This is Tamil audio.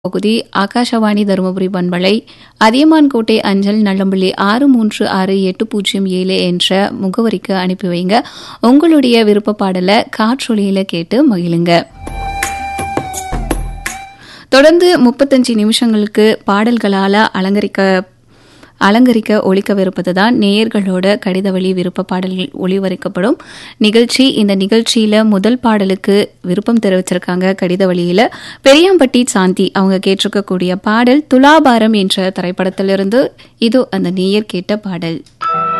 பகுதி ஆகாஷவாணி தருமபுரி பண்பலை அதியமான்கோட்டை அஞ்சல் நல்லம்பள்ளி ஆறு மூன்று ஆறு எட்டு பூஜ்ஜியம் ஏழு என்ற முகவரிக்கு அனுப்பி வைங்க உங்களுடைய விருப்ப பாடலை காற்றொலியில கேட்டு மகிழுங்க தொடர்ந்து முப்பத்தஞ்சு நிமிஷங்களுக்கு பாடல்களால அலங்கரிக்க அலங்கரிக்க ஒழிக்கவிருப்பது தான் நேயர்களோட கடிதவழி விருப்ப பாடல்கள் ஒளிவரிக்கப்படும் நிகழ்ச்சி இந்த நிகழ்ச்சியில முதல் பாடலுக்கு விருப்பம் தெரிவிச்சிருக்காங்க கடித வழியில பெரியாம்பட்டி சாந்தி அவங்க கேட்டிருக்கக்கூடிய பாடல் துலாபாரம் என்ற திரைப்படத்திலிருந்து இது அந்த நேயர் கேட்ட பாடல்